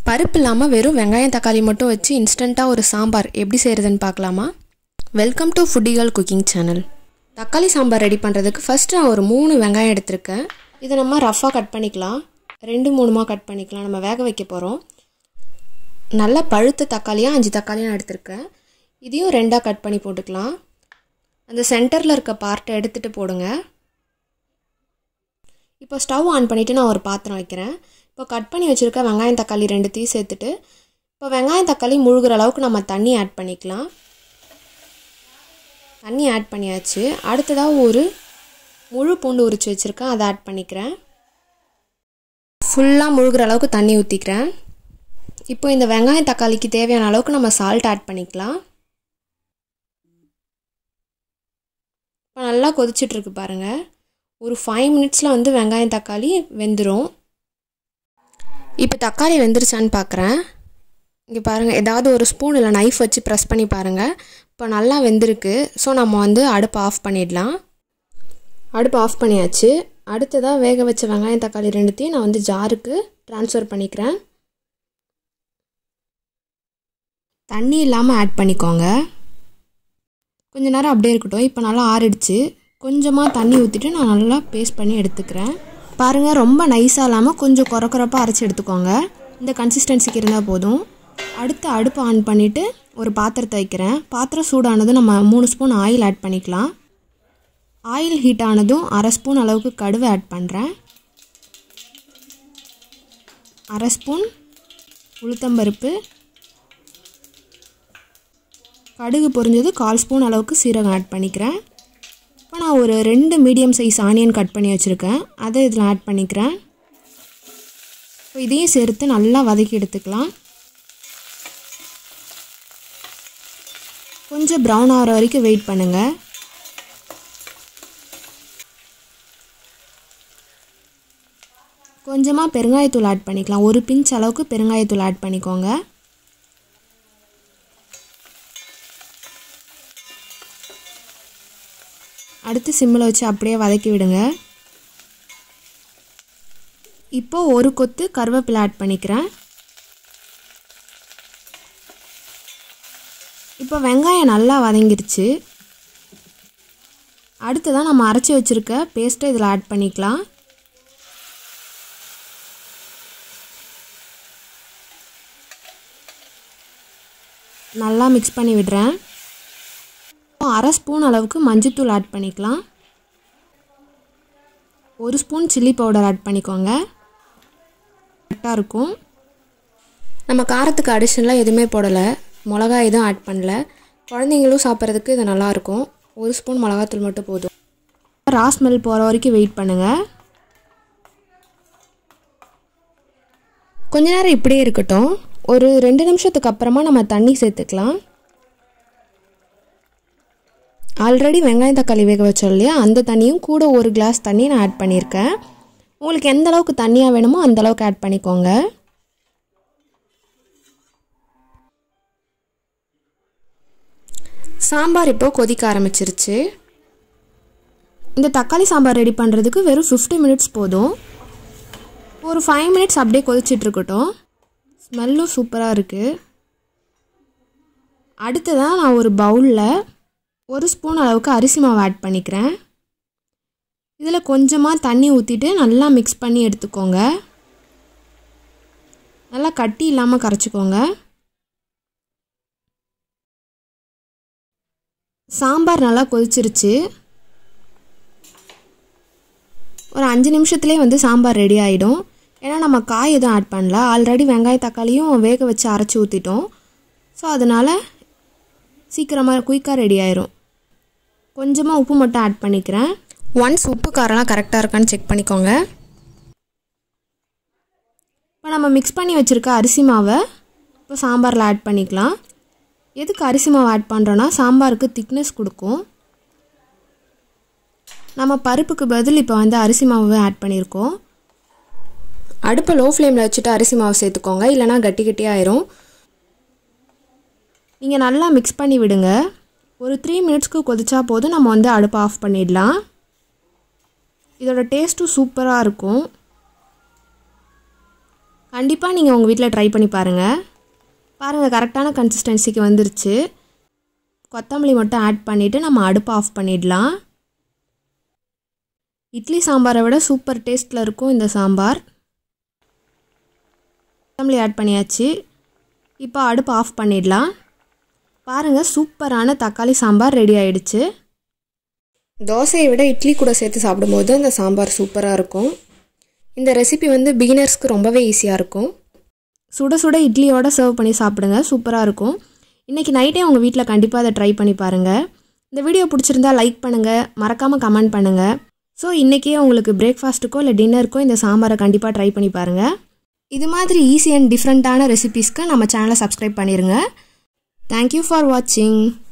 பருப்பு இல்லாமல் வெறும் வெங்காயம் தக்காளி மட்டும் வச்சு இன்ஸ்டண்ட்டாக ஒரு சாம்பார் எப்படி செய்கிறதுன்னு பார்க்கலாமா வெல்கம் டு ஃபுட்டிகள் குக்கிங் சேனல் தக்காளி சாம்பார் ரெடி பண்ணுறதுக்கு ஃபஸ்ட்டு நான் ஒரு மூணு வெங்காயம் எடுத்திருக்கேன் இதை நம்ம ரஃப்பாக கட் பண்ணிக்கலாம் ரெண்டு மூணுமா கட் பண்ணிக்கலாம் நம்ம வேக வைக்க போகிறோம் நல்லா பழுத்த தக்காளியாக அஞ்சு தக்காளியும் நான் எடுத்திருக்கேன் இதையும் ரெண்டாக கட் பண்ணி போட்டுக்கலாம் அந்த சென்டரில் இருக்க பார்ட்டை எடுத்துகிட்டு போடுங்க இப்போ ஸ்டவ் ஆன் பண்ணிவிட்டு நான் ஒரு பாத்திரம் வைக்கிறேன் இப்போ கட் பண்ணி வச்சுருக்க வெங்காயம் தக்காளி ரெண்டுத்தையும் சேர்த்துட்டு இப்போ வெங்காயம் தக்காளி முழுகிற அளவுக்கு நம்ம தண்ணி ஆட் பண்ணிக்கலாம் தண்ணி ஆட் பண்ணியாச்சு அடுத்ததாக ஒரு முழு பூண்டு உரிச்சு வச்சுருக்கேன் அதை ஆட் பண்ணிக்கிறேன் ஃபுல்லாக முழுகிற அளவுக்கு தண்ணி ஊற்றிக்கிறேன் இப்போ இந்த வெங்காயம் தக்காளிக்கு தேவையான அளவுக்கு நம்ம சால்ட் ஆட் பண்ணிக்கலாம் இப்போ நல்லா கொதிச்சிட்ருக்கு பாருங்கள் ஒரு ஃபைவ் மினிட்ஸில் வந்து வெங்காயம் தக்காளி வெந்துடும் இப்போ தக்காளி வெந்துருச்சான்னு பார்க்குறேன் இங்கே பாருங்கள் ஏதாவது ஒரு ஸ்பூன் இல்லை நைஃப் வச்சு ப்ரெஸ் பண்ணி பாருங்கள் இப்போ நல்லா வெந்திருக்கு ஸோ நம்ம வந்து அடுப்பு ஆஃப் பண்ணிடலாம் அடுப்பு ஆஃப் பண்ணியாச்சு அடுத்ததாக வேக வச்ச வெங்காயம் தக்காளி ரெண்டுத்தையும் நான் வந்து ஜாருக்கு ட்ரான்ஸ்ஃபர் பண்ணிக்கிறேன் தண்ணி இல்லாமல் ஆட் பண்ணிக்கோங்க கொஞ்ச நேரம் அப்படியே இருக்கட்டும் இப்போ நல்லா ஆறிடுச்சு கொஞ்சமாக தண்ணி ஊற்றிட்டு நான் நல்லா பேஸ்ட் பண்ணி எடுத்துக்கிறேன் பாருங்கள் ரொம்ப நைஸாக இல்லாமல் கொஞ்சம் குறை குறைப்பாக அரைச்சி எடுத்துக்கோங்க இந்த கன்சிஸ்டன்சிக்கு இருந்தால் போதும் அடுத்து அடுப்பு ஆன் பண்ணிவிட்டு ஒரு பாத்திரத்தை வைக்கிறேன் பாத்திரம் சூடானதும் நம்ம மூணு ஸ்பூன் ஆயில் ஆட் பண்ணிக்கலாம் ஆயில் ஹீட் ஆனதும் அரை ஸ்பூன் அளவுக்கு கடுவை ஆட் பண்ணுறேன் அரை ஸ்பூன் உளுத்தம்பருப்பு கடுகு பொரிஞ்சது கால் ஸ்பூன் அளவுக்கு சீரகம் ஆட் பண்ணிக்கிறேன் இப்போ நான் ஒரு ரெண்டு மீடியம் சைஸ் ஆனியன் கட் பண்ணி வச்சுருக்கேன் அதை இதில் ஆட் பண்ணிக்கிறேன் இப்போ இதையும் சேர்த்து நல்லா வதக்கி எடுத்துக்கலாம் கொஞ்சம் ப்ரௌன் ஆகிற வரைக்கும் வெயிட் பண்ணுங்கள் கொஞ்சமாக பெருங்காயத்தூள் ஆட் பண்ணிக்கலாம் ஒரு பிஞ்ச் அளவுக்கு பெருங்காயத்தூள் ஆட் பண்ணிக்கோங்க அடுத்து சிம்மில் வச்சு அப்படியே வதக்கி விடுங்க இப்போ ஒரு கொத்து கருவேப்பிலை ஆட் பண்ணிக்கிறேன் இப்போ வெங்காயம் நல்லா வதங்கிருச்சு அடுத்ததான் நம்ம அரைச்சி வச்சுருக்க பேஸ்ட்டை இதில் ஆட் பண்ணிக்கலாம் நல்லா மிக்ஸ் பண்ணி விடுறேன் அரை ஸ்பூன் அளவுக்கு மஞ்சத்தூள் ஆட் பண்ணிக்கலாம் ஒரு ஸ்பூன் சில்லி பவுடர் ஆட் பண்ணிக்கோங்க கரெக்டாக இருக்கும் நம்ம காரத்துக்கு அடிஷனலாக எதுவுமே போடலை மிளகா எதுவும் ஆட் பண்ணல குழந்தைங்களும் சாப்பிட்றதுக்கு இது நல்லாயிருக்கும் ஒரு ஸ்பூன் மிளகாத்தூள் மட்டும் போதும் ரா ஸ்மெல் போகிற வரைக்கும் வெயிட் பண்ணுங்கள் கொஞ்ச நேரம் இப்படியே இருக்கட்டும் ஒரு ரெண்டு நிமிஷத்துக்கு அப்புறமா நம்ம தண்ணி சேர்த்துக்கலாம் ஆல்ரெடி வெங்காயம் தக்காளி வேக வச்சோம் இல்லையா அந்த தண்ணியும் கூட ஒரு கிளாஸ் தண்ணி நான் ஆட் பண்ணியிருக்கேன் உங்களுக்கு எந்த அளவுக்கு தண்ணியாக வேணுமோ அந்த அளவுக்கு ஆட் பண்ணிக்கோங்க சாம்பார் இப்போ கொதிக்க ஆரம்பிச்சிருச்சு இந்த தக்காளி சாம்பார் ரெடி பண்ணுறதுக்கு வெறும் ஃபிஃப்டி மினிட்ஸ் போதும் ஒரு ஃபைவ் மினிட்ஸ் அப்படியே கொதிச்சிட்ருக்கட்டும் ஸ்மெல்லும் சூப்பராக இருக்குது அடுத்ததாக நான் ஒரு பவுலில் ஒரு ஸ்பூன் அளவுக்கு அரிசி மாவு ஆட் பண்ணிக்கிறேன் இதில் கொஞ்சமாக தண்ணி ஊற்றிட்டு நல்லா மிக்ஸ் பண்ணி எடுத்துக்கோங்க நல்லா கட்டி இல்லாமல் கரைச்சிக்கோங்க சாம்பார் நல்லா கொதிச்சிருச்சு ஒரு அஞ்சு நிமிஷத்துலேயே வந்து சாம்பார் ரெடி ஆகிடும் ஏன்னா நம்ம காய் எதுவும் ஆட் பண்ணல ஆல்ரெடி வெங்காய தக்காளியும் வேக வச்சு அரைச்சி ஊற்றிட்டோம் ஸோ அதனால் சீக்கிரமாக குயிக்காக ரெடி ஆயிரும் கொஞ்சமாக உப்பு மட்டும் ஆட் பண்ணிக்கிறேன் ஒன்ஸ் உப்பு காரெல்லாம் கரெக்டாக இருக்கான்னு செக் பண்ணிக்கோங்க இப்போ நம்ம மிக்ஸ் பண்ணி வச்சுருக்க அரிசி மாவை இப்போ சாம்பாரில் ஆட் பண்ணிக்கலாம் எதுக்கு அரிசி மாவு ஆட் பண்ணுறோன்னா சாம்பாருக்கு திக்னஸ் கொடுக்கும் நம்ம பருப்புக்கு பதில் இப்போ வந்து அரிசி மாவு ஆட் பண்ணியிருக்கோம் அடுப்பை லோ ஃப்ளேமில் வச்சுட்டு அரிசி மாவு சேர்த்துக்கோங்க இல்லைனா கட்டி கட்டி ஆயிரும் நீங்கள் நல்லா மிக்ஸ் பண்ணி விடுங்க ஒரு த்ரீ மினிட்ஸ்க்கு கொதிச்சா போதும் நம்ம வந்து அடுப்பை ஆஃப் பண்ணிடலாம் இதோட டேஸ்ட்டும் சூப்பராக இருக்கும் கண்டிப்பாக நீங்கள் உங்கள் வீட்டில் ட்ரை பண்ணி பாருங்கள் பாருங்கள் கரெக்டான கன்சிஸ்டன்சிக்கு வந்துருச்சு கொத்தமல்லி மட்டும் ஆட் பண்ணிவிட்டு நம்ம அடுப்பை ஆஃப் பண்ணிடலாம் இட்லி சாம்பாரை விட சூப்பர் டேஸ்ட்டில் இருக்கும் இந்த சாம்பார் கொத்தமல்லி ஆட் பண்ணியாச்சு இப்போ அடுப்பு ஆஃப் பண்ணிடலாம் பாருங்கள் சூப்பரான தக்காளி சாம்பார் ரெடி ஆயிடுச்சு தோசையை விட இட்லி கூட சேர்த்து சாப்பிடும்போது இந்த சாம்பார் சூப்பராக இருக்கும் இந்த ரெசிபி வந்து பிகினர்ஸ்க்கு ரொம்பவே ஈஸியாக இருக்கும் சுட சுட இட்லியோட சர்வ் பண்ணி சாப்பிடுங்க சூப்பராக இருக்கும் இன்றைக்கி நைட்டே உங்கள் வீட்டில் கண்டிப்பாக அதை ட்ரை பண்ணி பாருங்கள் இந்த வீடியோ பிடிச்சிருந்தா லைக் பண்ணுங்கள் மறக்காமல் கமெண்ட் பண்ணுங்கள் ஸோ இன்றைக்கே உங்களுக்கு பிரேக்ஃபாஸ்ட்டுக்கோ இல்லை டின்னருக்கோ இந்த சாம்பாரை கண்டிப்பாக ட்ரை பண்ணி பாருங்கள் இது மாதிரி ஈஸி அண்ட் டிஃப்ரெண்ட்டான ரெசிபீஸ்க்கு நம்ம சேனலை சப்ஸ்கிரைப் பண்ணிடுங்க தேங்க்யூ ஃபார் வாட்சிங்